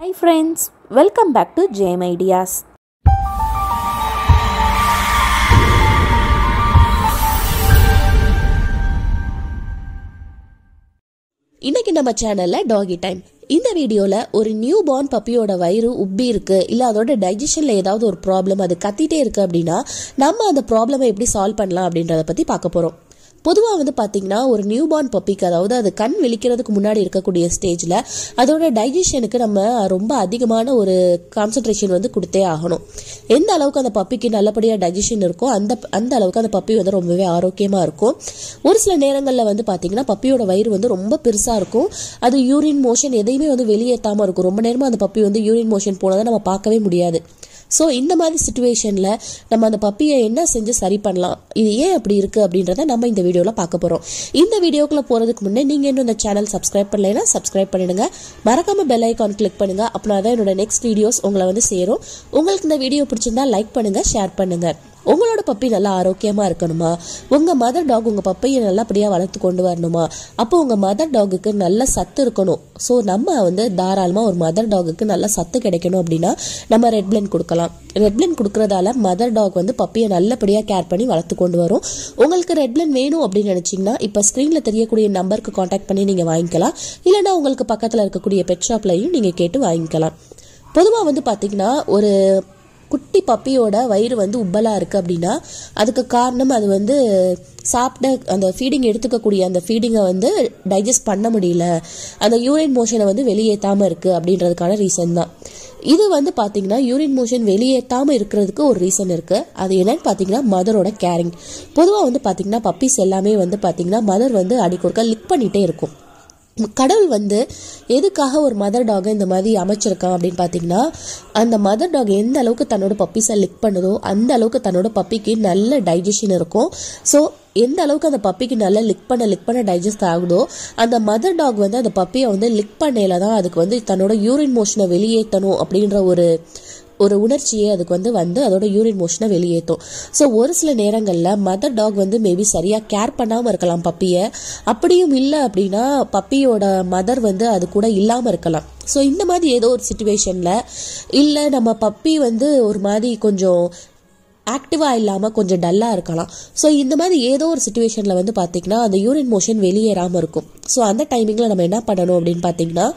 Hi friends, welcome back to JM Ideas. இன்னைக்கு நம்ம சேனல்ல டாகி டைம் இந்த வீடியோல ஒரு நியூ பார்ன் பப்பியோட வயிறு உப்பி இருக்கு இல்ல அதோட டைஜஷன்ல ஏதாவது ஒரு ப்ராப்ளம் அது கத்திட்டே இருக்கு அப்படின்னா நம்ம அந்த ப்ராப்ளமை எப்படி சால்வ் பண்ணலாம் அப்படின்றத பத்தி பார்க்க போறோம் பொதுவாக வந்து பார்த்தீங்கன்னா ஒரு நியூ பார்ன் பப்பிக்கு அதாவது அது கண் விழிக்கிறதுக்கு முன்னாடி இருக்கக்கூடிய ஸ்டேஜில் அதோட டைஜஷனுக்கு நம்ம ரொம்ப அதிகமான ஒரு கான்சன்ட்ரேஷன் வந்து கொடுத்தே ஆகணும் எந்த அளவுக்கு அந்த பப்பிக்கு நல்லபடியாக டைஜஷன் இருக்கோ அந்த அந்த அளவுக்கு அந்த பப்பி வந்து ரொம்பவே ஆரோக்கியமாக இருக்கும் ஒரு சில நேரங்களில் வந்து பார்த்தீங்கன்னா பப்பியோட வயிறு வந்து ரொம்ப பெருசாக இருக்கும் அது யூரின் மோஷன் எதையுமே வந்து வெளியேற்றாமல் இருக்கும் ரொம்ப நேரமாக அந்த பப்பி வந்து யூரின் மோஷன் போனதை நம்ம பார்க்கவே முடியாது ஸோ இந்த மாதிரி சுச்சுவேஷனில் நம்ம அந்த பப்பியை என்ன செஞ்சு சரி பண்ணலாம் இது ஏன் அப்படி இருக்குது அப்படின்றத நம்ம இந்த வீடியோவில் பார்க்க போகிறோம் இந்த வீடியோக்குள்ளே போகிறதுக்கு முன்னே நீங்கள் இன்னும் இந்த சேனல் சப்ஸ்கிரைப் பண்ணலைன்னா சப்ஸ்கிரைப் பண்ணிடுங்க மறக்காமல் பெல் ஐக்கான் கிளிக் பண்ணுங்கள் அப்படின்னா தான் என்னோட நெக்ஸ்ட் வீடியோஸ் உங்களை வந்து சேரும் உங்களுக்கு இந்த வீடியோ பிடிச்சிருந்தா லைக் பண்ணுங்கள் ஷேர் பண்ணுங்கள் உங்களோட பப்பி நல்லா ஆரோக்கியமாக இருக்கணுமா உங்கள் மதர் டாக் உங்கள் பப்பையை நல்லபடியாக வளர்த்து கொண்டு வரணுமா அப்போ உங்கள் மதர் டாகுக்கு நல்ல சத்து இருக்கணும் ஸோ நம்ம வந்து தாராளமாக ஒரு மதர் டாகுக்கு நல்ல சத்து கிடைக்கணும் அப்படின்னா நம்ம ரெட் பிளண்ட் கொடுக்கலாம் ரெட் பிளண்ட் கொடுக்கறதால மதர் டாக் வந்து பப்பியை நல்லபடியாக கேர் பண்ணி வளர்த்து கொண்டு வரும் உங்களுக்கு ரெட் பிளண்ட் வேணும் அப்படின்னு நினச்சிங்கன்னா இப்போ ஸ்க்ரீனில் தெரியக்கூடிய நம்பருக்கு காண்டாக்ட் பண்ணி நீங்கள் வாங்கிக்கலாம் இல்லைனா உங்களுக்கு பக்கத்தில் இருக்கக்கூடிய பெட் ஷாப்லையும் நீங்கள் கேட்டு வாங்கிக்கலாம் பொதுவாக வந்து பார்த்தீங்கன்னா ஒரு குட்டி பப்பியோட வயிறு வந்து உப்பலாக இருக்குது அப்படின்னா அதுக்கு காரணம் அது வந்து சாப்பிட்ட அந்த ஃபீடிங் எடுத்துக்கக்கூடிய அந்த ஃபீடிங்கை வந்து டைஜஸ்ட் பண்ண முடியல அந்த யூரின் மோஷனை வந்து வெளியேற்றாமல் இருக்குது அப்படின்றதுக்கான ரீசன் தான் இது வந்து பார்த்தீங்கன்னா யூரின் மோஷன் வெளியேற்றாமல் இருக்கிறதுக்கு ஒரு ரீசன் இருக்குது அது என்னன்னு பார்த்தீங்கன்னா மதரோட கேரிங் பொதுவாக வந்து பார்த்தீங்கன்னா பப்பீஸ் எல்லாமே வந்து பார்த்தீங்கன்னா மதர் வந்து அடிக்கொருக்கா லிக் பண்ணிகிட்டே இருக்கும் கடவுள் வந்து எதுக்காக ஒரு மதர் டாகை இந்த மாதிரி அமைச்சிருக்கான் அப்படின்னு பார்த்தீங்கன்னா அந்த மதர் டாக் எந்த அளவுக்கு தன்னோட பப்பீஸை லிக் பண்ணுதோ அந்த அளவுக்கு தன்னோட பப்பிக்கு நல்ல டைஜஷன் இருக்கும் ஸோ எந்த அளவுக்கு அந்த பப்பிக்கு நல்லா லிக் பண்ண லிக் பண்ண டைஜஸ்ட் ஆகுதோ அந்த மதர் டாக் வந்து அந்த பப்பியை வந்து லிக் பண்ணையில தான் அதுக்கு வந்து தன்னோட யூரின் மோஷனை வெளியேற்றணும் அப்படின்ற ஒரு ஒரு உணர்ச்சியே அதுக்கு வந்து வந்து அதோட யூரின் மோஷனை வெளியேற்றும் ஸோ ஒரு சில நேரங்களில் மதர் டாக் வந்து மேபி சரியாக கேர் பண்ணாமல் இருக்கலாம் பப்பியை அப்படியும் இல்லை அப்படின்னா பப்பியோட மதர் வந்து அது கூட இல்லாமல் இருக்கலாம் ஸோ இந்த மாதிரி ஏதோ ஒரு சுச்சுவேஷனில் இல்லை நம்ம பப்பி வந்து ஒரு மாதிரி கொஞ்சம் ஆக்டிவாக இல்லாமல் கொஞ்சம் டல்லாக இருக்கலாம் ஸோ இந்த மாதிரி ஏதோ ஒரு சுச்சுவேஷனில் வந்து பார்த்திங்கன்னா அந்த யூரின் மோஷன் வெளியேறாமல் இருக்கும் ஸோ அந்த டைமிங்கில் நம்ம என்ன பண்ணணும் அப்படின்னு பார்த்தீங்கன்னா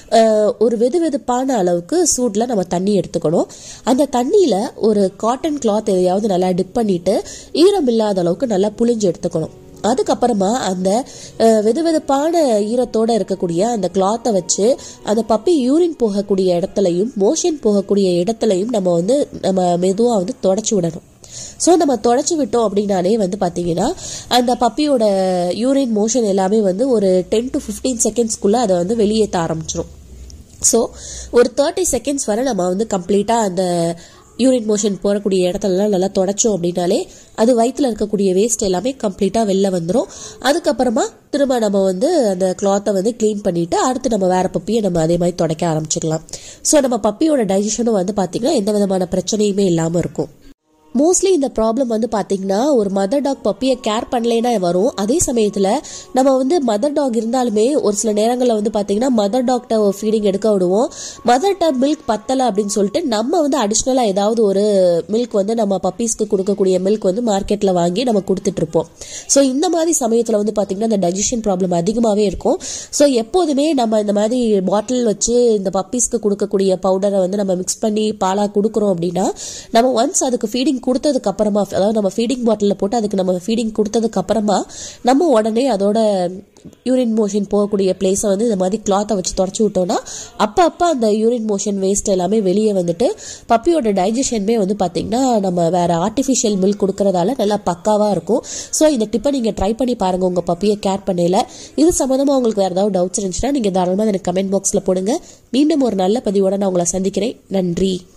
ஒரு வெது வெதுப்பான அளவுக்கு சூட்டில் நம்ம தண்ணி எடுத்துக்கணும் அந்த தண்ணியில் ஒரு காட்டன் கிளாத் எதையாவது நல்லா டிப் பண்ணிவிட்டு ஈரம் இல்லாத அளவுக்கு நல்லா புளிஞ்சு எடுத்துக்கணும் அதுக்கப்புறமா அந்த வெது வெதுப்பான ஈரத்தோடு இருக்கக்கூடிய அந்த கிளாத்தை வச்சு அந்த பப்பி யூரின் போகக்கூடிய இடத்துலையும் மோஷன் போகக்கூடிய இடத்துலையும் நம்ம வந்து நம்ம மெதுவாக வந்து தொடச்சி விடணும் ஸோ நம்ம தொடச்சி விட்டோம் அப்படின்னாலே வந்து பார்த்தீங்கன்னா அந்த பப்பியோட யூரின் மோஷன் எல்லாமே வந்து ஒரு டென் டு ஃபிஃப்டீன் செகண்ட்ஸ்க்குள்ளே அதை வந்து வெளியேற்ற ஆரம்பிச்சிடும் ஸோ ஒரு தேர்ட்டி செகண்ட்ஸ் வரை நம்ம வந்து கம்ப்ளீட்டாக அந்த யூரின் மோஷன் போகக்கூடிய இடத்துலலாம் நல்லா தொடச்சோம் அப்படின்னாலே அது வயிற்றில் இருக்கக்கூடிய வேஸ்ட் எல்லாமே கம்ப்ளீட்டாக வெளில வந்துடும் அதுக்கப்புறமா திரும்ப நம்ம வந்து அந்த கிளாத்தை வந்து க்ளீன் பண்ணிவிட்டு அடுத்து நம்ம வேறு பப்பியை நம்ம அதே மாதிரி தொடக்க ஆரம்பிச்சிக்கலாம் ஸோ நம்ம பப்பியோட டைஜஷனும் வந்து பார்த்திங்கன்னா எந்த விதமான பிரச்சனையுமே இல்லாமல் இருக்கும் மோஸ்ட்லி இந்த ப்ராப்ளம் வந்து பார்த்தீங்கன்னா ஒரு மதர் டாக் பப்பியை கேர் பண்ணலைன்னா வரும் அதே சமயத்தில் நம்ம வந்து மதர் டாக் இருந்தாலுமே ஒரு சில நேரங்களில் வந்து பார்த்தீங்கன்னா மதர் டாக்ட ஃபீடிங் எடுக்க விடுவோம் மதர்கிட்ட மில்க் பத்தலை அப்படின்னு சொல்லிட்டு நம்ம வந்து அடிஷ்னலாக ஏதாவது ஒரு மில்க் வந்து நம்ம பப்பீஸ்க்கு கொடுக்கக்கூடிய மில்க் வந்து மார்க்கெட்டில் வாங்கி நம்ம கொடுத்துட்ருப்போம் ஸோ இந்த மாதிரி சமயத்தில் வந்து பார்த்தீங்கன்னா இந்த டைஜஷன் ப்ராப்ளம் அதிகமாகவே இருக்கும் ஸோ எப்போதுமே நம்ம இந்த மாதிரி பாட்டில் வச்சு இந்த பப்பீஸ்க்கு கொடுக்கக்கூடிய பவுடரை வந்து நம்ம மிக்ஸ் பண்ணி பாலாக கொடுக்குறோம் அப்படின்னா நம்ம ஒன்ஸ் அதுக்கு ஃபீடிங் கொடுத்ததுக்கு அப்புறமா அதாவது நம்ம ஃபீடிங் பாட்டிலில் போட்டு அதுக்கு நம்ம ஃபீடிங் கொடுத்ததுக்கு அப்புறமா நம்ம உடனே அதோட யூரின் மோஷன் போகக்கூடிய பிளேஸை வந்து இந்த மாதிரி கிளாத்தை வச்சு தொடச்சி விட்டோம்னா அப்போ அப்போ அந்த யூரின் மோஷன் வேஸ்ட் எல்லாமே வெளியே வந்துட்டு பப்பியோட டைஜஷனுமே வந்து பார்த்திங்கன்னா நம்ம வேறு ஆர்டிஃபிஷியல் மில்க் கொடுக்கறதால நல்லா பக்காவாக இருக்கும் ஸோ இந்த டிப்பை நீங்கள் ட்ரை பண்ணி பாருங்கள் உங்கள் பப்பியை கேர் பண்ணையில் இது சம்மந்தமாக உங்களுக்கு வேறு ஏதாவது டவுட்ஸ் இருந்துச்சுன்னா நீங்கள் தாராளமாக எனக்கு கமெண்ட் பாக்ஸில் போடுங்க மீண்டும் ஒரு நல்ல பதிவோட நான் உங்களை சந்திக்கிறேன் நன்றி